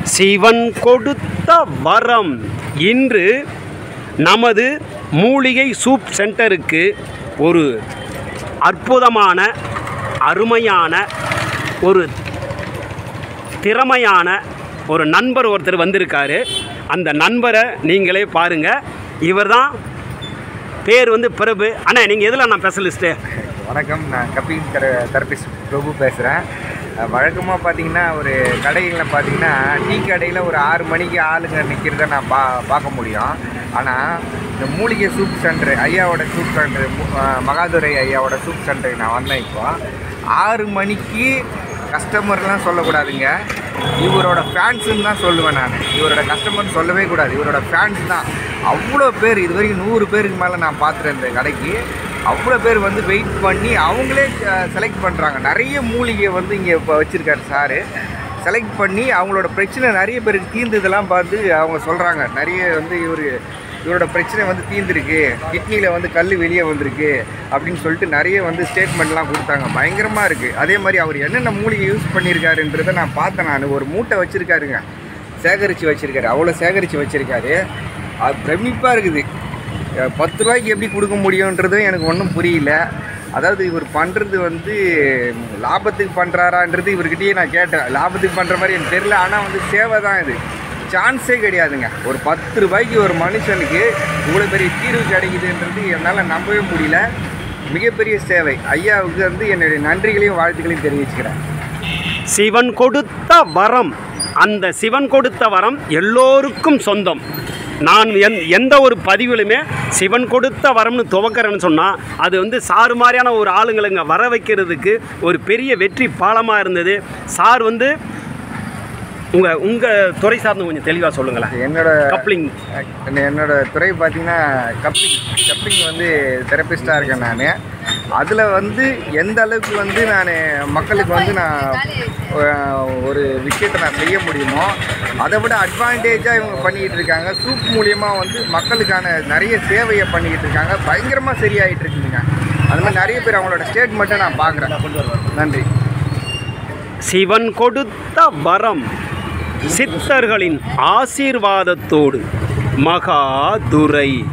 சிவன் கொடுத்த வரம் இன்று நமது மூலிகை சூப் சென்டருக்கு ஒரு அற்புதமான அருமையான ஒரு திறமையான ஒரு நண்பர் ஒருத்தர் வந்திருக்காரு அந்த நண்பரை நீங்களே பாருங்கள் இவர் தான் பேர் வந்து பிரபு அண்ணா நீங்கள் எதில் நான் ஸ்பெஷலிஸ்ட்டு வணக்கம் நான் கபில் தெர தெரபிஸ்ட் பிரபு பேசுகிறேன் வழக்கமாக பார்த்தீங்கன்னா ஒரு கடைகளில் பார்த்தீங்கன்னா டீ கடையில் ஒரு ஆறு மணிக்கு ஆளுங்க நிற்கிறத நான் பா பார்க்க முடியும் ஆனால் இந்த மூலிகை சூப் சென்டர் ஐயாவோட சூப் சென்டர் மகாதுரை ஐயாவோட சூப் சென்டருக்கு நான் வந்தேன் இப்போ ஆறு மணிக்கு கஸ்டமர்லாம் சொல்லக்கூடாதுங்க இவரோட ஃபேன்ஸுன்னு தான் சொல்லுவேன் நான் இவரோட கஸ்டமர் சொல்லவே கூடாது இவரோட ஃபேன்ஸ் தான் அவ்வளோ பேர் இது வரைக்கும் நூறு பேருக்கு மேலே நான் பார்த்துட்டேன் இந்த கடைக்கு அவ்வளோ பேர் வந்து வெயிட் பண்ணி அவங்களே செலக்ட் பண்ணுறாங்க நிறைய மூலிகை வந்து இங்கே இப்போ வச்சுருக்காரு சாரு செலக்ட் பண்ணி அவங்களோட பிரச்சனை நிறைய பேருக்கு தீர்ந்ததெல்லாம் பார்த்து அவங்க சொல்கிறாங்க நிறைய வந்து இவர் இவரோட பிரச்சனை வந்து தீர்ந்துருக்கு கிட்னியில் வந்து கல் வெளியே வந்திருக்கு அப்படின்னு சொல்லிட்டு நிறைய வந்து ஸ்டேட்மெண்ட்லாம் கொடுத்தாங்க பயங்கரமாக இருக்குது அதே மாதிரி அவர் என்னென்ன மூலிகை யூஸ் பண்ணியிருக்காருன்றதை நான் பார்த்தேன் நான் ஒரு மூட்டை வச்சுருக்காருங்க சேகரித்து வச்சுருக்காரு அவ்வளோ சேகரித்து வச்சுருக்காரு அது பிரமிப்பாக இருக்குது அஹ் பத்து ரூபாய்க்கு எப்படி கொடுக்க முடியுன்றதும் எனக்கு ஒன்றும் புரியல அதாவது இவர் பண்ணுறது வந்து லாபத்துக்கு பண்ணுறாரான்றது இவர்கிட்டயே நான் கேட்டேன் லாபத்துக்கு பண்ணுற மாதிரி எனக்கு தெரியல ஆனால் வந்து சேவை தான் இது சான்ஸே கிடையாதுங்க ஒரு பத்து ரூபாய்க்கு ஒரு மனுஷனுக்கு இவ்வளோ பெரிய தீர்வு கிடைக்குதுன்றது என்னால் நம்பவே முடியல மிகப்பெரிய சேவை ஐயாவுக்கு வந்து என்னுடைய நன்றிகளையும் வாழ்த்துக்களையும் தெரிவிச்சுக்கிறேன் சிவன் கொடுத்த வரம் அந்த சிவன் கொடுத்த வரம் எல்லோருக்கும் சொந்தம் நான் எந் எந்த ஒரு பதிவிலுமே சிவன் கொடுத்த வரம்னு துவக்கிறேன்னு சொன்னால் அது வந்து சார் மாதிரியான ஒரு ஆளுங்களுங்க வர வைக்கிறதுக்கு ஒரு பெரிய வெற்றி பாலமாக இருந்தது சார் வந்து உங்கள் உங்கள் துறை சார்ந்து கொஞ்சம் தெளிவாக சொல்லுங்களேன் என்னோட கப்ளிங் என்ன- என்னோட துறை பார்த்தீங்கன்னா கப்பிங் கப்பிங் வந்து தெரபிஸ்டாக இருக்கேன் நான் அதில் வந்து எந்த அளவுக்கு வந்து நான் மக்களுக்கு வந்து நான் அஹ், ஒரு விஷயத்தை நான் செய்ய முடியுமோ அதை விட அட்வான்டேஜாக இவங்க பண்ணிக்கிட்டு இருக்காங்க சூப் மூலியமாக வந்து மக்களுக்கான நிறைய சேவையை பண்ணிக்கிட்டு இருக்காங்க பயங்கரமாக சரியாயிட்டு இருக்குங்க அது மாதிரி நிறைய பேர் அவங்களோட ஸ்டேட்மெண்ட்டை நான் பார்க்குறேன் நன்றி சிவன் கொடுத்த வரம் சித்தர்களின் ஆசீர்வாதத்தோடு மகாதுரை